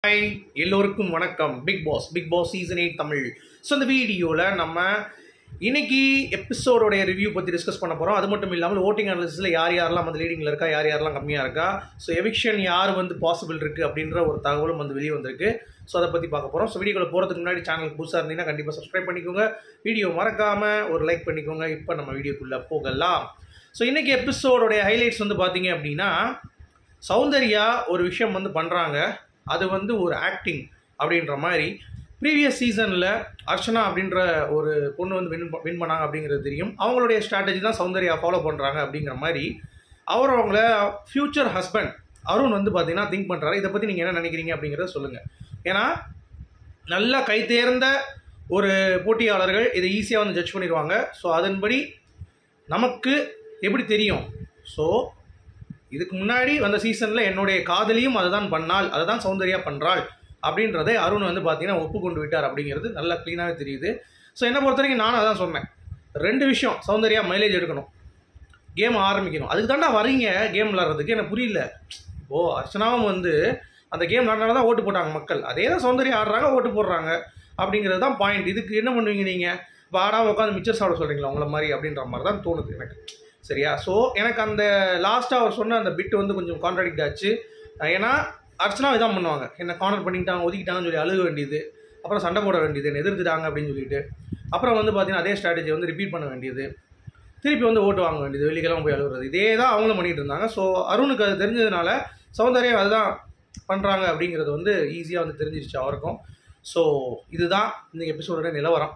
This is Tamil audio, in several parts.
ஹாய் எல்லோருக்கும் வணக்கம் Bigg Boss Bigg Boss season eight Tamil so இந்த வீடியோவில் நம்ம இன்னைக்கு எபிசோடோடைய ரிவ்யூ பற்றி டிஸ்கஸ் பண்ண போகிறோம் அது மட்டும் இல்லாமல் ஓட்டிங் அனாலிசிஸில் யார் யாரெல்லாம் வந்து லீடிங்கில் இருக்கா யார் யாரெல்லாம் கம்மியாக இருக்கா ஸோ எவிக்ஷன் யார் வந்து பாசிபிள் இருக்குது அப்படின்ற ஒரு தகவலும் வந்து வெளியே வந்திருக்கு ஸோ அதை பற்றி பார்க்க போகிறோம் ஸோ வீடியோக்குள்ள போகிறதுக்கு முன்னாடி சேனலுக்கு புதுசாக இருந்தீங்கன்னா கண்டிப்பாக சப்ஸ்கிரைப் பண்ணிக்கோங்க வீடியோ மறக்காமல் ஒரு லைக் பண்ணிக்கோங்க இப்போ நம்ம வீடியோக்குள்ளே போகலாம் ஸோ இன்றைக்கி எபிசோடோடைய ஹைலைட்ஸ் வந்து பார்த்தீங்க அப்படின்னா சௌந்தர்யா ஒரு விஷயம் வந்து பண்ணுறாங்க அது வந்து ஒரு ஆக்டிங் அப்படின்ற மாதிரி ப்ரீவியஸ் சீசனில் அர்ச்சனா அப்படின்ற ஒரு பொண்ணு வந்து வின் வின் பண்ணாங்க அப்படிங்கிறது தெரியும் அவங்களுடைய ஸ்ட்ராட்டஜி தான் சௌந்தர்யா ஃபாலோ பண்ணுறாங்க அப்படிங்கிற மாதிரி அவர் அவங்கள ஃப்யூச்சர் ஹஸ்பண்ட் அருண் வந்து பார்த்தீங்கன்னா திங்க் பண்ணுறாரு இதை பற்றி நீங்கள் என்ன நினைக்கிறீங்க அப்படிங்கிறத சொல்லுங்கள் ஏன்னா நல்லா கை தேர்ந்த ஒரு போட்டியாளர்கள் இதை ஈஸியாக வந்து ஜட்ஜ் பண்ணிடுவாங்க ஸோ அதன்படி நமக்கு எப்படி தெரியும் ஸோ இதுக்கு முன்னாடி வந்த சீசனில் என்னுடைய காதலியும் அதை தான் பண்ணால் அதை தான் சௌந்தர்யா பண்ணுறாள் அப்படின்றதை அருண் வந்து பார்த்தீங்கன்னா ஒப்புக்கொண்டு விட்டார் அப்படிங்கிறது நல்லா க்ளீனாகவே தெரியுது ஸோ என்னை பொறுத்த வரைக்கும் நானும் அதான் சொன்னேன் ரெண்டு விஷயம் சௌந்தர்யா மைலேஜ் எடுக்கணும் கேம் ஆரம்பிக்கணும் அதுக்கு தாண்டா வரீங்க கேம் விளாட்றதுக்கு எனக்கு புரியல ஓ அர்ச்சனாவும் வந்து அந்த கேம் விளாட்னால தான் ஓட்டு போட்டாங்க மக்கள் அதே தான் சௌந்தர்யா ஆடுறாங்க ஓட்டு போடுறாங்க அப்படிங்கிறது தான் பாயிண்ட் இதுக்கு என்ன பண்ணுவீங்க நீங்கள் வாடா உட்காந்து மிச்சர் சாப்பிட சொல்கிறீங்களா உங்களை மாதிரி அப்படின்ற மாதிரி தான் தோணுது எனக்கு சரியா ஸோ எனக்கு அந்த லாஸ்ட்டாக அவர் சொன்ன அந்த பிட் வந்து கொஞ்சம் கான்ட்ராடிக்ட் ஆச்சு ஏன்னா அர்ச்சனா இதான் பண்ணுவாங்க என்ன கார்னர் பண்ணிட்டாங்க ஒதுக்கிட்டாங்கன்னு சொல்லி அழுக வேண்டியது அப்புறம் சண்டை போட வேண்டியது என்னை எதிர்த்துட்டாங்க அப்படின்னு சொல்லிட்டு அப்புறம் வந்து பார்த்தீங்கன்னா அதே ஸ்ட்ராட்டஜி வந்து ரிப்பீட் பண்ண வேண்டியது திருப்பி வந்து ஓட்டு வாங்க வேண்டியது வெள்ளிக்கிழமை போய் அழுகுறது இதே தான் அவங்களும் பண்ணிட்டு இருந்தாங்க ஸோ அருணுக்கு அது தெரிஞ்சதுனால சௌந்தர்யா அதுதான் பண்ணுறாங்க அப்படிங்கிறது வந்து ஈஸியாக வந்து தெரிஞ்சிருச்சு அவருக்கும் ஸோ இதுதான் இந்த எபிசோடோட நிலவரம்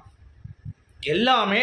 எல்லாமே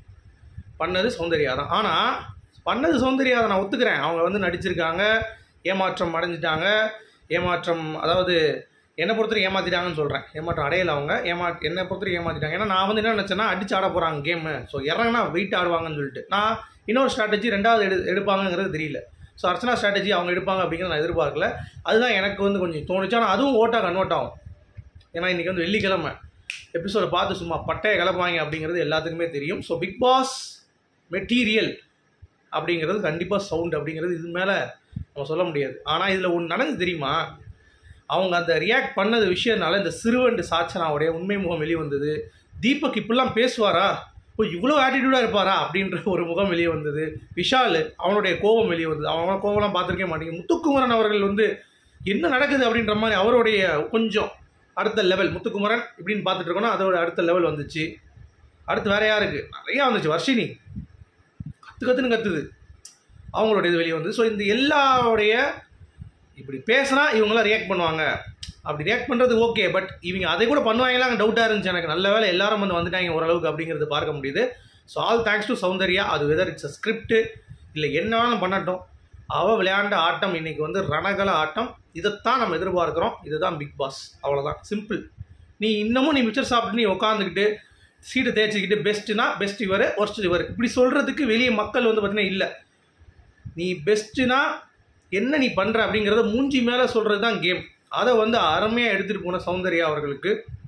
பண்ணது சௌந்தர்யா தான் ஆனால் பண்ணது சௌந்தர்யா தான் நான் ஒத்துக்கிறேன் அவங்க வந்து நடிச்சிருக்காங்க ஏமாற்றம் அடைஞ்சிட்டாங்க ஏமாற்றம் அதாவது என்னை பொறுத்தவரைக்கும் ஏமாற்றிட்டாங்கன்னு சொல்கிறேன் ஏமாற்றம் அடையலை அவங்க ஏமா என்னை பொறுத்தவரைக்கும் ஏமாற்றிட்டாங்க ஏன்னா நான் வந்து என்ன நினச்சேன்னா அடிச்சு ஆட போகிறாங்க கேமு ஸோ இறங்கினா வெயிட் ஆடுவாங்கன்னு சொல்லிட்டு நான் இன்னொரு ஸ்ட்ராட்டஜி ரெண்டாவது எடு எடுப்பாங்கங்கிறது தெரியல ஸோ அர்ச்சனா ஸ்ட்ராட்டஜி அவங்க எடுப்பாங்க அப்படிங்கிறத நான் எதிர்பார்க்கல அதுதான் எனக்கு வந்து கொஞ்சம் தோணுச்சு ஆனால் அதுவும் ஓட்டாக கன்வெர்ட் ஆகும் ஏன்னா இன்றைக்கி வந்து வெள்ளிக்கிழமை எபிசோடை பார்த்து சும்மா பட்டையை கலப்பாங்க அப்படிங்கிறது எல்லாத்துக்குமே தெரியும் ஸோ பிக் பாஸ் மெட்டீரியல் அப்படிங்கிறது கண்டிப்பாக சவுண்ட் அப்படிங்கிறது இது மேலே நம்ம சொல்ல முடியாது ஆனால் இதில் ஒன்று நடந்து தெரியுமா அவங்க அந்த ரியாக்ட் பண்ணது விஷயம்னால இந்த சிறுவண்டு சாச்சனாவுடைய உண்மை முகம் வெளியே வந்தது தீபக் இப்படிலாம் பேசுவாரா ஓ இவ்வளோ ஆட்டிடியூடாக இருப்பாரா அப்படின்ற ஒரு முகம் வெளியே வந்தது விஷால் அவனுடைய கோபம் வெளியே வந்தது அவன் கோபம்லாம் பார்த்துருக்கே மாட்டேங்க முத்துக்குமரன் அவர்கள் வந்து என்ன நடக்குது அப்படின்ற மாதிரி அவருடைய கொஞ்சம் அடுத்த லெவல் முத்துக்குமரன் இப்படின்னு பார்த்துட்டு இருக்கோன்னா அதோட அடுத்த லெவல் வந்துச்சு அடுத்து வேற யாருக்கு நிறையா வந்துச்சு வர்ஷினி கற்று கற்றுன்னு கத்துது அவங்களோட இது வெளியே வந்து ஸோ இந்த எல்லாருடைய இப்படி பேசினா இவங்களாம் ரியாக்ட் பண்ணுவாங்க அப்படி ரியாக்ட் பண்ணுறது ஓகே பட் இவங்க அதை கூட பண்ணுவாங்களாங்க டவுட்டாக இருந்துச்சு எனக்கு நல்ல வேலை எல்லாரும் வந்து வந்துட்டாங்க ஓரளவுக்கு அப்படிங்கிறது பார்க்க முடியுது so all thanks to Soundarya அது வெதர் இட்ஸ் அ ஸ்கிரிப்ட் இல்லை என்ன வேணாலும் பண்ணட்டும் அவள் விளையாண்ட ஆட்டம் இன்னைக்கு வந்து ரணகல ஆட்டம் இதைத்தான் நம்ம எதிர்பார்க்குறோம் இதுதான் பிக் பாஸ் அவ்வளோதான் சிம்பிள் நீ இன்னமும் நீ மிச்சர் சாப்பிட்டு நீ உட்காந்துக்கிட்டு சீட்டு தேய்ச்சிக்கிட்டு பெஸ்ட்டுனா பெஸ்ட் இவர் ஒர்ஸ்ட் இவர் இப்படி சொல்கிறதுக்கு வெளியே மக்கள் வந்து பார்த்தீங்கன்னா இல்லை நீ பெஸ்ட்டுனா என்ன நீ பண்ணுற அப்படிங்கிறத மூஞ்சி மேலே சொல்கிறது தான் கேம் அதை வந்து அருமையாக எடுத்துகிட்டு போன சௌந்தர்யா அவர்களுக்கு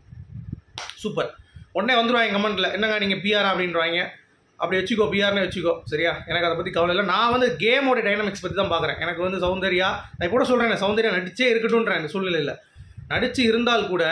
சூப்பர் உடனே வந்துடுவாங்க கமெண்ட்டில் என்னங்க நீங்கள் பிஆர் அப்படின்றவாங்க அப்படி வச்சுக்கோ பிஆர்னு வச்சுக்கோ சரியா எனக்கு அதை பற்றி கவலை இல்லை நான் வந்து கேமோட டைனமிக்ஸ் பற்றி தான் பார்க்குறேன் எனக்கு வந்து சௌந்தர்யா நான் இப்போ கூட சொல்கிறேன் சௌந்தர்யா நடிச்சே இருக்கட்டும்ன்றேன் இந்த சூழ்நிலையில் நடித்து இருந்தால் கூட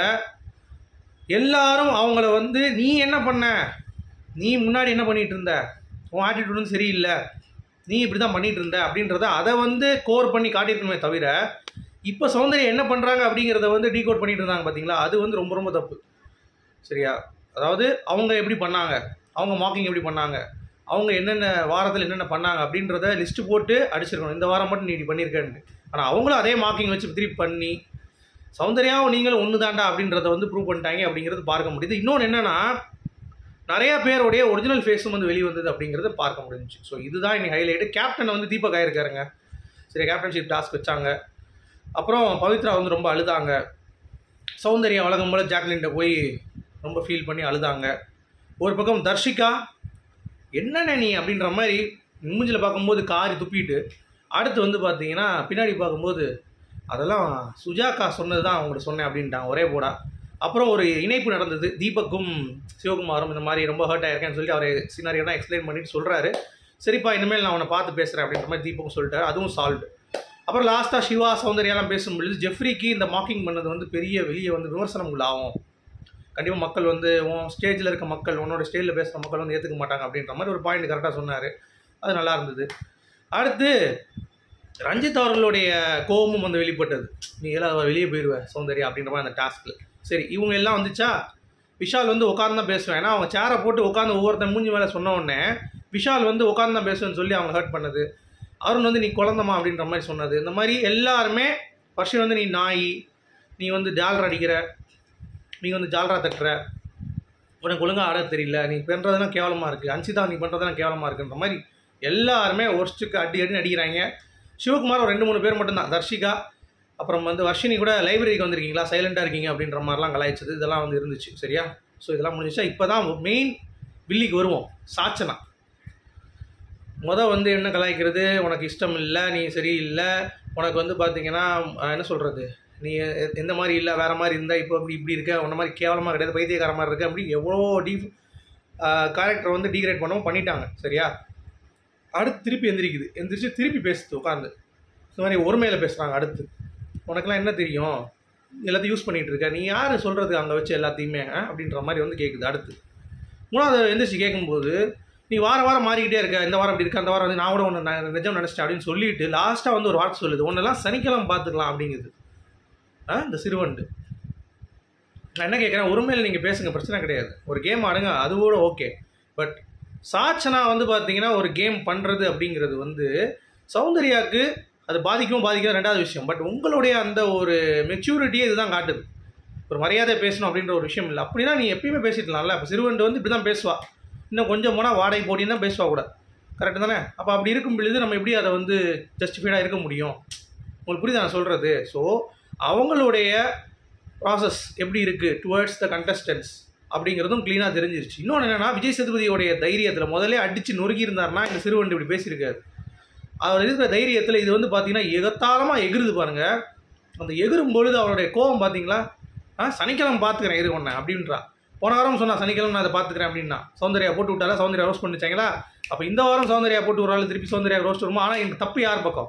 எல்லாரும் அவங்கள வந்து நீ என்ன பண்ண நீ முன்னாடி என்ன பண்ணிகிட்டு இருந்த உன் ஆட்டிடியூடும் சரியில்லை நீ இப்படி தான் பண்ணிகிட்டு இருந்த அப்படின்றத அதை வந்து கோர் பண்ணி காட்டியிருக்கணுமே தவிர இப்போ சௌந்தர்யா என்ன பண்ணுறாங்க அப்படிங்கிறத வந்து டீகோட் பண்ணிட்டு இருந்தாங்க பார்த்தீங்களா அது வந்து ரொம்ப ரொம்ப தப்பு சரியா அதாவது அவங்க எப்படி பண்ணாங்க அவங்க மார்க்கிங் எப்படி பண்ணாங்க அவங்க என்னென்ன வாரத்தில் என்னென்ன பண்ணாங்க அப்படின்றத லிஸ்ட்டு போட்டு அடிச்சிருக்கணும் இந்த வாரம் மட்டும் நீ இப்படி பண்ணியிருக்கேன்னு ஆனால் அவங்களும் அதே மார்க்கிங் வச்சு திருப்பி பண்ணி சௌந்தர்யாவும் நீங்களும் ஒன்று தாண்டா அப்படின்றத வந்து ப்ரூவ் பண்ணிட்டாங்க அப்படிங்கிறது பார்க்க முடியுது இன்னொன்று என்னென்னா நிறையா பேருடைய ஒரிஜினல் ஃபேஸும் வந்து வெளியே வந்தது அப்படிங்கிறத பார்க்க முடிஞ்சுச்சு ஸோ இதுதான் இன்னைக்கு ஹைலைட்டு கேப்டன் வந்து தீபக் ஆயிருக்காருங்க சரி கேப்டன்ஷிப் டாஸ்க் வச்சாங்க அப்புறம் பவித்ரா வந்து ரொம்ப அழுதாங்க சௌந்தர்யா வழக்கம் போல் ஜாக்லின்ட்ட போய் ரொம்ப ஃபீல் பண்ணி அழுதாங்க ஒரு பக்கம் தர்ஷிகா என்னென்ன நீ அப்படின்ற மாதிரி மூஞ்சில் பார்க்கும்போது காரி துப்பிட்டு அடுத்து வந்து பார்த்தீங்கன்னா பின்னாடி பார்க்கும்போது அதெல்லாம் சுஜாக்கா சொன்னது தான் அவங்கள்ட்ட சொன்னேன் அப்படின்ட்டாங்க ஒரே போடா அப்புறம் ஒரு இணைப்பு நடந்தது தீபக்கும் சிவகுமாரும் இந்த மாதிரி ரொம்ப ஹர்ட் ஆயிருக்கேன்னு சொல்லிட்டு அவர் சினாரியெல்லாம் எக்ஸ்பிளைன் பண்ணிட்டு சொல்கிறாரு சரிப்பா இனிமேல் நான் அவனை பார்த்து பேசுகிறேன் அப்படின்ற மாதிரி தீபக்கும் சொல்லிட்டாரு அதுவும் சால்வ் அப்புறம் லாஸ்ட்டாக சிவா சௌந்தர்யாலாம் பேசும்பொழுது ஜெஃப்ரிக்கு இந்த மாக்கிங் பண்ணது வந்து பெரிய வெளியே வந்து விமர்சனம் உள்ளாகும் கண்டிப்பாக மக்கள் வந்து உன் ஸ்டேஜில் இருக்க மக்கள் உன்னோட ஸ்டேஜில் பேசுகிற மக்கள் வந்து ஏற்றுக்க மாட்டாங்க அப்படின்ற மாதிரி ஒரு பாயிண்ட் கரெக்டாக சொன்னார் அது நல்லா இருந்தது அடுத்து ரஞ்சித் அவர்களுடைய கோபமும் வந்து வெளிப்பட்டது நீ எல்லாம் வெளியே போயிடுவ சௌந்தர்யா அப்படின்ற மாதிரி அந்த டாஸ்கில் சரி இவங்க எல்லாம் வந்துச்சா விஷால் வந்து உட்காந்து தான் பேசுவேன் ஏன்னா அவங்க சேரை போட்டு உட்காந்து ஒவ்வொருத்தன் மூஞ்சி மேலே சொன்ன உடனே விஷால் வந்து உட்காந்து தான் பேசுவேன்னு சொல்லி அவங்க ஹர்ட் பண்ணது அருண் வந்து நீ குழந்தமா அப்படின்ற மாதிரி சொன்னது இந்த மாதிரி எல்லாருமே ஃபர்ஸ்ட் வந்து நீ நாய் நீ வந்து ஜால்ரா அடிக்கிற நீ வந்து ஜால்ரா தட்டுற உனக்கு ஒழுங்காக ஆட தெரியல நீ பண்ணுறதெல்லாம் கேவலமாக இருக்குது அன்சிதா நீ பண்ணுறதெல்லாம் கேவலமாக இருக்குன்ற மாதிரி எல்லாருமே ஒர்ஸ்ட்டுக்கு அடி அடி அடிக்கிறாங்க சிவகுமார் ஒரு ரெண்டு மூணு பேர் மட்டும்தான் தர்ஷிகா அப்புறம் வந்து வர்ஷினி கூட லைப்ரரிக்கு வந்திருக்கீங்களா சைலண்டாக இருக்கீங்க அப்படின்ற மாதிரிலாம் கலாய்ச்சது இதெல்லாம் வந்து இருந்துச்சு சரியா ஸோ இதெல்லாம் முடிஞ்சிச்சா இப்போ தான் மெயின் வில்லிக்கு வருவோம் சாச்சனா மொதல் வந்து என்ன கலாய்க்கிறது உனக்கு இஷ்டம் இல்லை நீ சரியில்லை உனக்கு வந்து பார்த்தீங்கன்னா அஹ், என்ன சொல்கிறது நீ எ- எந்த மாதிரி இல்லை வேறு மாதிரி இருந்தால் இப்போ இப்படி இப்படி இருக்க உன்ன மாதிரி கேவலமாக கிடையாது பைத்தியக்கார மாதிரி இருக்க அப்படி எவ்வளோ டீ கேரக்டர் வந்து டீக்ரேட் பண்ணவும் பண்ணிட்டாங்க சரியா அடுத்து திருப்பி எந்திரிக்குது எந்திரிச்சு திருப்பி பேசுது உட்காந்து இந்த மாதிரி ஒருமையில் பேசுகிறாங்க அடுத்து உனக்கெல்லாம் என்ன தெரியும் எல்லாத்தையும் யூஸ் பண்ணிகிட்டு இருக்க நீ யார் சொல்கிறது அங்கே வச்சு எல்லாத்தையுமே ஆ? அப்படின்ற மாதிரி வந்து கேட்குது அடுத்து மூணாவது எந்திரிச்சு கேட்கும்போது நீ வார வாரம் மாறிக்கிட்டே இருக்க இந்த வாரம் அப்படி இருக்க அந்த வாரம் வந்து நான் கூட ஒன்று நிஜம் நினச்சிட்டேன் அப்படின்னு சொல்லிட்டு லாஸ்ட்டாக வந்து ஒரு வார்த்தை சொல்லுது ஒன்றெல்லாம் சனிக்கிழமை பார்த்துக்கலாம் அப்படிங்குது ஆ இந்த சிறுவண்டு நான் என்ன கேட்குறேன் உரிமையில் நீங்கள் பேசுங்க பிரச்சனை கிடையாது ஒரு கேம் ஆடுங்க அது கூட ஓகே பட் சாச்சனா வந்து பார்த்தீங்கன்னா ஒரு கேம் பண்ணுறது அப்படிங்கிறது வந்து சௌந்தர்யாவுக்கு அது பாதிக்கும் பாதிக்காத ரெண்டாவது விஷயம் பட் உங்களுடைய அந்த ஒரு மெச்சூரிட்டியே இதுதான் காட்டுது ஒரு மரியாதை பேசணும் அப்படின்ற ஒரு விஷயம் இல்லை அப்படின்னா நீ எப்பயுமே பேசிட்டலாம்ல இப்போ சிறுவண்டு வந்து இப்படி தான் பேசுவா இன்னும் கொஞ்சம் போனால் வாடகை போட்டின்னா பேசுவா கூட கரெக்டு தானே அப்போ அப்படி இருக்கும் பொழுது நம்ம எப்படி அதை வந்து ஜஸ்டிஃபைடாக இருக்க முடியும் உங்களுக்கு புரியுதா நான் சொல்கிறது ஸோ அவங்களுடைய ப்ராசஸ் எப்படி இருக்குது டுவர்ட்ஸ் த கண்டஸ்டன்ஸ் அப்படிங்கிறதும் க்ளீனாக தெரிஞ்சிருச்சு இன்னொன்று என்னென்னா விஜய் சேதுபதியோடைய தைரியத்தில் முதல்ல அடித்து நொறுக்கி இருந்தாருன்னா இந்த சிறுவண்டு இப்படி பேசியிருக்காரு அவர் இருக்கிற தைரியத்தில் இது வந்து பார்த்தீங்கன்னா எகத்தாளமாக எகிருது பாருங்க அந்த எகிரும் பொழுது அவருடைய கோபம் பார்த்தீங்களா ஆ சனிக்கிழமை பார்த்துக்கிறேன் இரு ஒன்று அப்படின்றா போன வாரம் சொன்னா சனிக்கிழமை நான் அதை பார்த்துக்கிறேன் அப்படின்னா சௌந்தர்யா போட்டு விட்டால சௌந்தர்யா ரோஸ்ட் பண்ணிச்சாங்களா அப்போ இந்த வாரம் சௌந்தர்யா போட்டு ஒரு ஆள் திருப்பி சௌந்தர்யா ரோஸ்ட் வருமா ஆனால் எனக்கு தப்பு யார் பக்கம்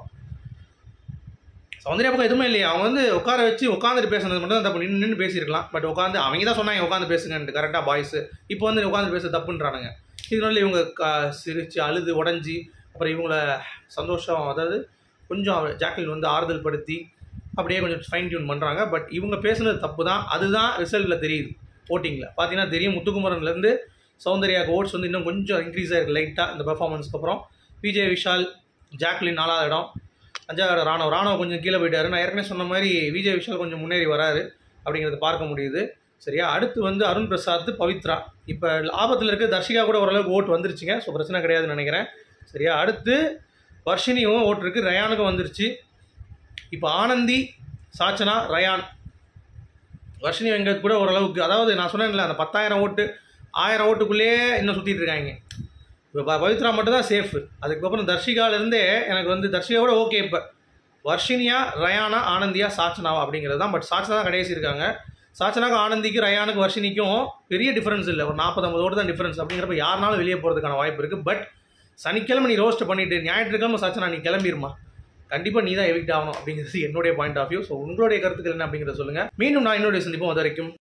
சௌந்தர்யா பக்கம் எதுவுமே இல்லையா அவங்க வந்து உட்கார வச்சு உட்காந்துட்டு பேசுனது மட்டும் தான் தப்பு நின்று நின்று பேசியிருக்கலாம் பட் உட்காந்து அவங்க தான் சொன்னாங்க உட்காந்து பேசுங்கன்ட்டு கரெக்டாக பாய்ஸ் இப்போ வந்து உட்காந்து பேச தப்புன்றானுங்க இதனால இவங்க க சிரித்து அழுது உடஞ்சி அப்புறம் இவங்கள சந்தோஷம் அதாவது கொஞ்சம் ஜாக்லின் வந்து ஆறுதல் படுத்தி அப்படியே கொஞ்சம் ஃபைன் டியூன் பண்ணுறாங்க பட் இவங்க பேசுனது தப்பு தான் அதுதான் ரிசல்ட்டில் தெரியுது ஓட்டிங்கில் பார்த்தீங்கன்னா தெரியும் முத்துக்குமரன்லேருந்து சௌந்தர்யாவுக்கு ஓட்ஸ் வந்து இன்னும் கொஞ்சம் இன்க்ரீஸ் ஆயிருக்கு லைட்டாக இந்த பெர்ஃபார்மன்ஸ்க்கு அப்புறம் விஜய் விஷால் ஜாக்லின் நாலாவது இடம் அஞ்சாவது ராணவ் ராணவ் கொஞ்சம் கீழே போயிட்டாரு நான் ஏற்கனவே சொன்ன மாதிரி விஜய் விஷால் கொஞ்சம் முன்னேறி வராரு அப்படிங்கிறத பார்க்க முடியுது சரியா அடுத்து வந்து அருண் பிரசாத் பவித்ரா இப்போ ஆபத்தில் இருக்க தர்ஷிகா கூட ஓரளவுக்கு ஓட்டு வந்துருச்சுங்க ஸோ பிரச்சனை கிடையாதுன்னு நினைக்கிறேன் சரியா அடுத்து வர்ஷினியும் ஓட்டு இருக்கு ரயானுக்கும் வந்துருச்சு இப்போ ஆனந்தி சாச்சனா ரயான் வர்ஷினி வெங்கட் கூட ஓரளவுக்கு அதாவது நான் சொன்னேன்ல அந்த பத்தாயிரம் ஓட்டு ஆயிரம் ஓட்டுக்குள்ளேயே இன்னும் சுற்றிட்டு இருக்காங்க இப்போ ப- பவித்ரா மட்டும் தான் சேஃப் அதுக்கப்புறம் தர்ஷிகாலேருந்தே எனக்கு வந்து தர்ஷிகா கூட ஓகே இப்போ வர்ஷினியா ரயானா ஆனந்தியா சாச்சனாவா அப்படிங்கிறது தான் பட் சாச்சனா தான் கடைசி இருக்காங்க சாச்சனாக்கு ஆனந்திக்கு ரயானுக்கு வர்ஷினிக்கும் பெரிய டிஃபரன்ஸ் இல்லை ஒரு நாற்பத்தொம்பது ஓட்டு தான் டிஃபரன்ஸ் அப்படிங்கிறப்ப யாருனாலும் வெளியே போகிறதுக்கான வாய்ப்பு இருக்குது பட் சனிக்கிழமை நீ ரோஸ்ட் பண்ணிட்டு ஞாயிற்றுக்கிழமை சாச்சனா நீ கிளம்பிருமா கண்டிப்பாக நீ தான் எவிக்ட் ஆகணும் அப்படிங்கிறது என்னுடைய பாயிண்ட் ஆஃப் வியூ ஸோ உங்களுடைய கருத்துக்கள் என்ன அப்படிங்கிறத சொல்லுங்கள் மீண்டும் நான் என்னுடைய சந்திப்போம் அது வரைக்கும்